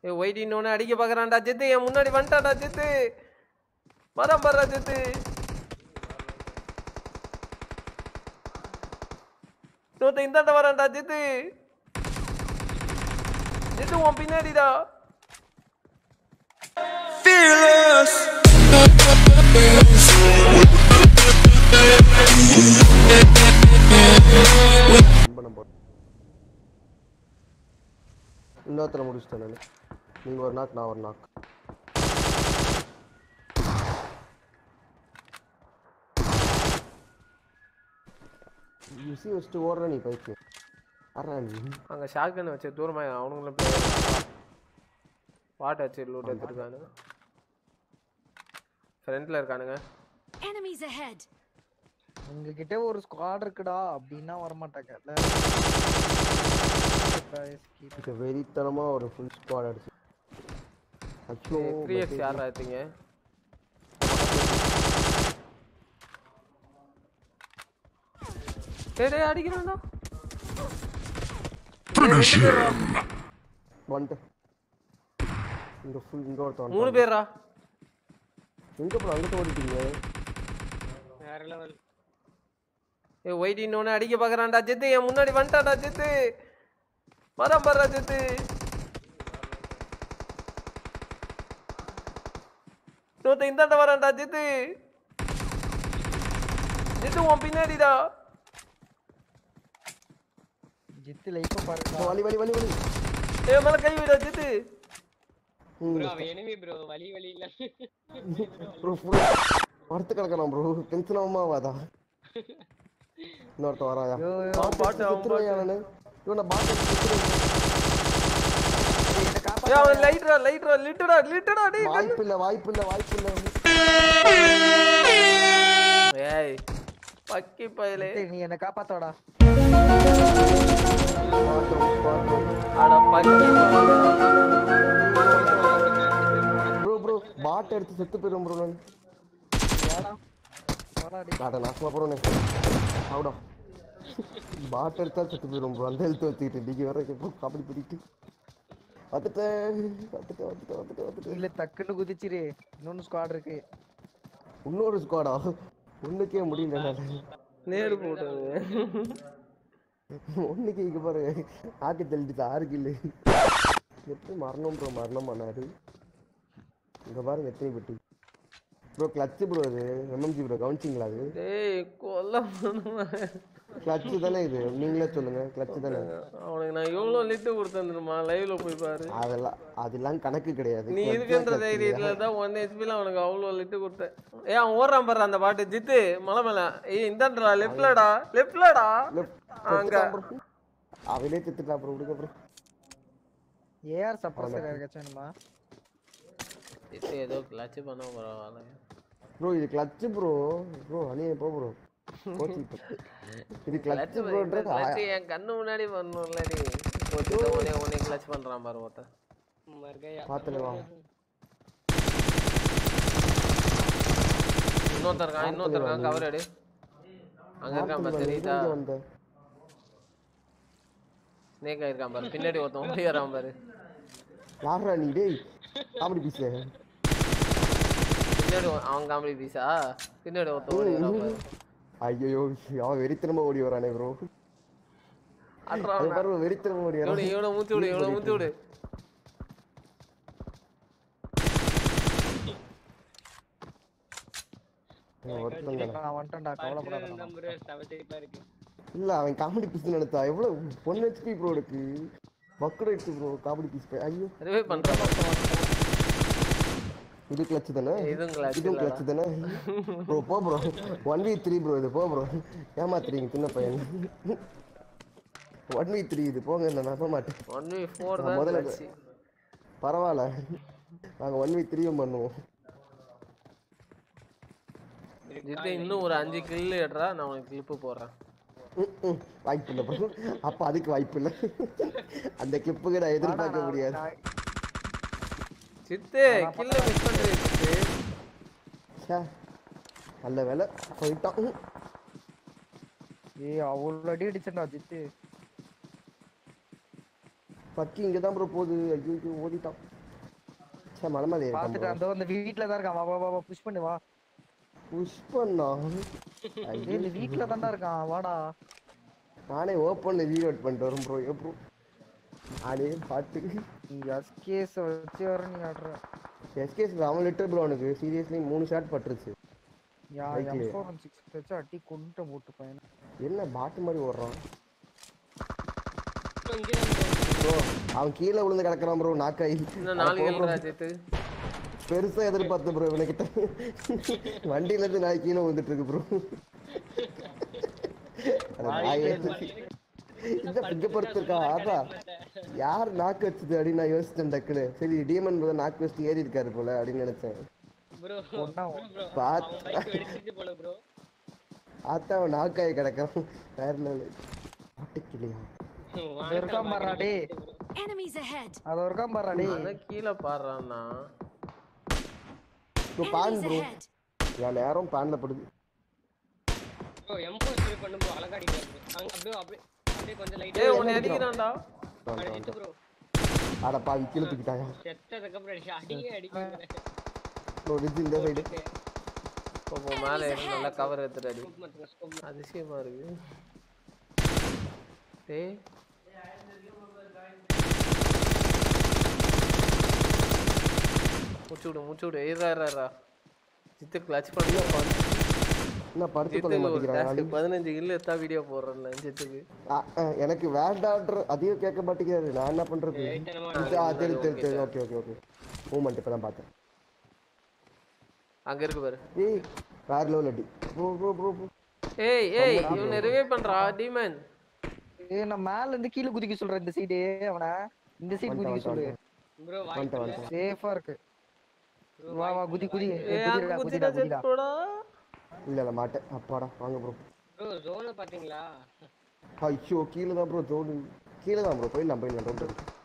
ஏ ஒயிட்டின்னு அடிக்க பார்க்கறான்டா ஜித்து என் முன்னாடி வந்துட்டான்டா ஜித்து வரான் பாருடா ஜித்து இன்னொருத்தன் இந்தாண்ட வரான்டா ஜித்து ஜித்து உன் பின்னாடிடா ரொம்ப நம்ப இன்னொருத்தர முடிச்சிட்டேன் நான் நீங்கள் ஒரு நாக் நான் ஒரு நாக் யுசி வச்சுட்டு ஓடுற நீ பைக்கு அறா நீ அங்க ஷாட்கன் வச்சு தூரமா அவனுங்களும் போய் வாட் வச்சு லூட் எடுத்துருக்கானுங்க ஃப்ரண்ட்ல இருக்கானுங்க Enemies ahead! உங்ககிட்ட ஒரு ஸ்குவாட் இருக்குடா அப்படின்னா வரமாட்டாங்கல்ல Guys, keep- இது வெறித்தனமாக ஒரு ஃபுல் ஸ்குவாட் அடிச்சு அச்சோ த்ரீ எக்ஸ் யாரா எடுத்தீங்க டேய் டேய் அடிக்கிறான்டா வந்துட்டு இங்கே ஃபுல் இங்கே ஒருத்தன் மூணு பேரா எங்கே போல அங்கிட்ட ஓடிட்டீங்க வேற லெவல் ஏ ஒயிட்டின்னு அடிக்க பார்க்கறான்டா ஜித்து என் முன்னாடி வந்துட்டான்டா ஜித்து வரான் பாருடா ஜித்து இன்னொருத்தன் இந்தாண்ட வரான்டா ஜித்து ஜித்து உன் பின்னாடிடா ஜித்து லைஃப பாருடா வலி வலி வலி வலி ஏ மேல கை விடா ஜித்து ம் ப்ரோ அவன் enemy ப்ரோ வலி வலி இல்ல ப்ரோ ஃபுல் வறுத்து கிடக்கிறான் ப்ரோ டென்ஷன் ஆகுமா வாதா இன்னொருத்த வராயா ஐயோ, ஐயோ, அவன் பாட்டு, அவன் செத்துருவையா நானு இவனை பாட்டு ஏ அவன் லைட்ரா லைட்ரா லிட்டுடா லிட்டுடா டேய் வாய்ப்பு இல்ல வாய்ப்பு இல்ல வாய்ப்பு இல்ல ஏய் பக்கி பயலே ஜித்து, நீ என்ன காப்பாத்தோடா அட பக்கி ப்ரோ ப்ரோ பாட்டை எடுத்து செத்து போயிடும் ப்ரோ நான் வாடா வாடா டேய். காட்ட நாசமா போறோனே அவடா பாட்டை எடுத்தா செத்து போயிடும் ப்ரோ அந்த ஹெல்த் வச்சுக்கிட்டு நீங்க வேற ப்ரோ கபடி பண்ணிட்டு வந்துட்டேன் வந்துட்டேன் வந்துட்டேன் வந்துட்டேன் வந்துட்டேன் இல்ல டக்குன்னு குதிச்சிரு இன்னொன்னு ஸ்குவாட் இருக்கு இன்னொரு ஸ்குவாடா ஒண்ணுக்கே முடியல என்னால. நேரு போட்டாங்க ஒண்ணுக்கு இங்க பாரு ஆக்கி தள்ளிட்டு ஆறு கில்லு எப்படி மரணம் ப்ரோ மரணம் பண்ணாரு இங்க பாருங்க எத்தனை பெட்டி ப்ரோ கிளச்சு ப்ரோ இது எம்எம்ஜி ப்ரோ கவனிச்சிங்களா அது டேய் கொல்ல கிளச்சு தானே இது நீங்களே சொல்லுங்க கிளச்சு தானே அவனுக்கு நான் எவ்வளோ லிட்டு கொடுத்தேன் லைவ்ல போய் பாரு அதெல்லாம் அதெல்லாம் கணக்கு கிடையாது நீ clutch இருக்குன்ற தான் clutch தைரியத்துல இல்லையா? தான் ஒன் ஹெச்பில அவனுக்கு அவ்வளோ லிட்டு கொடுத்தேன் ஏ அவன் ஓடுறான் பாரு அந்த பாட்டு ஜித்து மலை மேல ஏய் இந்தாண்டா லெஃப்ட்லடா லெஃப்ட்லடா Left, அங்க. செத்துட்டான் bro. அவனே செத்துட்டா ப்ரோ விடுங்க ப்ரோ ஏஆர் சப்ரஸர் யாருக்காச்சும் வேணுமா ஜித்து ஏதோ கிளச் பண்ண பரவாயில்ல ப்ரோ இது கிளச்சு ப்ரோ ப்ரோ அணியே போ ப்ரோ இது கிளச் கிளச்சு ப்ரோன்றது கிளச் என் கண்ணு முன்னாடி பண்ணணும்ல நீ ஒருத்தன் உடனே உடனே கிளச் பண்றான் பாரு ஒருத்தன் மர்கையா பார்த்துட்டு வா இன்னொருத்தன் இருக்கான் இன்னொருத்தன் இருக்கான் கவர் எடு அங்க இருக்கான் பாரு தெரியுதா இங்க வந்த ஸ்னேக் ஆயிருக்கான் பாரு பின்னாடி ஒருத்தன் ஓடி வரான் பாரு யாரா நீ டேய் காமெடி பீஸ் பின்னாடி ஒ- அவன் காமெடி பீஸா பின்னாடி ஒருத்தன் ஓடி வரான் பாரு ஐயோ அவன் வெறித்தனமா ஓடி வரானே ப்ரோ அது அட்றான் பாரு வெறித்தனமா ஓடி இவனை வரான் இவனை மூத்தி விடு இவனை மூத்தி விடு ஒருத்தங்க நான் வந்துட்டேன்டா கவலைப்படாத நம்பர் செவத்தைப்பா இருக்கு இல்ல அவன் காமெடி பீஸ் நினைச்சா எவ்வளவு ஒன் ஹெச்பி ப்ரோ இருக்கு பக்கட எடுத்து ப்ரோ காமெடி பீஸ் ஐயோ ரிவைவ் பண்றான் இது கிளச் தானே இதுவும் clutch இதுவும் இல்லடா. கிளச் தானே ப்ரோ போ bro one v three bro இது போ ப்ரோ ஏமாத்துறீங்க சின்ன பையன் ஒன் வீ த்ரீ இது போங்க நான் நம்ப மாட்டேன் ஒன் வி ஃபோர் நான் தான் முதல்ல clutch. பரவாயில்ல நாங்க ஒன் வீ த்ரீயும் பண்ணுவோம் ஜித்து இன்னும் ஒரு அஞ்சு கில்லு எடுறா நான் உனக்கு கிளிப்பு போடுறேன் ம், ம், வாய்ப்பு இல்லை ப்ரோ அப்ப அதுக்கு வாய்ப்பு இல்லை அந்த கிளிப்புக்கு நான் எதிர்பார்க்க முடியாது சித்து கில்ல மிஸ் பண்றீங்க சித்து ச்சே, நல்ல வேலை போயிட்டான் ம். ஏய் அவ்வளோ அடி அடிச்சேன்டா ஜித்து பக்கி இங்கே தான் ப்ரோ போகுது ஐயோ ஐயோ ஓடிட்டான் சே மலை மேலே பாத்துட்டு அந்த அந்த வீட்ல தான் இருக்கான் வா வா வா புஷ் பண்ணு வா புஷ் பண்ணா டேய் இந்த வீட்ல தான்டா இருக்கான் வாடா நானே ஓப்பன்ல ரீலோட் பண்ணிட்டு வரும் ப்ரோ எப்போ நானே பார்த்து நீ எஸ்கேஸ் வச்சு வர நீ ஆடுற எஸ்கேஸ் அவன் லிட்டர் ப்ரோ அவனுக்கு சீரியஸ்லி மூணு ஷாட் பட்டுருச்சு யா Right. M four one six வச்சு அட்டி கொண்டு போட்டு பையனை என்ன பாட்டு மாதிரி ஓடுறான் bro, இங்கே தான் bro. ப்ரோ அவன் கீழே விழுந்து கிடக்குறான் ப்ரோ நாக்காய் இன்னும் நாலு கேள்றா ஜித்து பெருசா எதிர்பார்த்த ப்ரோ இவனுக்கிட்ட வண்டியில இருந்து நாய் கீழே வந்துட்டு இருக்கு ப்ரோ இந்த பிங்க பொறுத்திருக்கா அதான் யார் நாக்கு வச்சது அப்படின்னு நான் யோசிச்சேன் டக்குன்னு சரி டீமன் ப்ரோ நாக்கு வச்சுட்டு ஏறி இருக்காரு போல அப்படின்னு நினைச்சேன் bro, ஒண்ணா bro, bro. பாத்- அவன் bike வெடிச்சிட்டு போல bro. ஆத்தா அவன் நாக்காய் கிடக்கான் வேற லெவலு மாட்டுக்கிளியா அது இருக்கான் பாருடா டேய் Enemies ahead! அது இருக்கான் பாருடா டேய் அதான் கீழே பாடுறான்னா இப்போ பான் Enemies ப்ரோ ahead! என் நேரம் பேன்ல படுது bro, M4 spray பண்ணு bro, அழகா அடிக்கிறாரு bro. அங்க அப்படியே அப்படியே அப்படியே கொஞ்சம் light ஆ ஏய் உன்னை அடிக்கிறான்டா அடிச்சிட்டு bro. அட பாவி கீழே தூக்கிட்டாயா செத்ததுக்கு அப்புறம் அடி- அடியே அடிக்கிறாரு. ப்ரோ ரிஜி இந்த சைடு இப்போ போ, மேலே ஏறி நல்லா கவர் எடுத்துட்டு அடி Scope மாத்துங்க, scope மாத்துங்க. அதிசயமா இருக்கு டேய் மூச்சு விடு மூச்சு விடு ஏறா ஏறா ஜித்து கிளச் பண்ணி என்ன படுத்து கொள்ள ஜித்துக்கு ஒரு மாட்டேங்கிறாங்க task, பதினஞ்சு கில்லு எத்தா வீடியோ போடுறேன் ஜித்துக்கு ஆ, ஆ, எனக்கு வேண்டான்ற அதையும் கேட்க மாட்டேங்கிறாரு நான் என்ன பண்றது வெறித்தனமா இது, ஆ, தெரி தெரி தெரி ஓகே ஓகே ஓகே மூமெண்ட் இப்போ தான் பார்த்தேன் அங்க இருக்கு பாரு ஏய் வேற லெவல் அடி ப்ரோ ப்ரோ ப்ரோ ப்ரோ ஏய் ஏய் இவனை ரிவே பண்றா டீமன் ஏய் நான் மேல இருந்து கீழே குதிக்க சொல்றேன் இந்த சைடு அவன இந்த சைடு குதிக்க சொல்லு bro, வாய்ப்பு வந்துட்டேன் இல்ல. வந்துட்டேன் சேஃபா இருக்கு வா வா குதி குதி ஏய் அங்க குதிடா குத்திடா குதிடா குதிடா செத்துடா இல்ல இல்ல மாட்டேன் அப்பாடா வாங்க ப்ரோ bro, zone அ பாத்தீங்களா ஐயோ கீழே தான் ப்ரோ ஜோடு கீழே தான் ப்ரோ போயிடலாம் போயிடலாம் டோன்ட்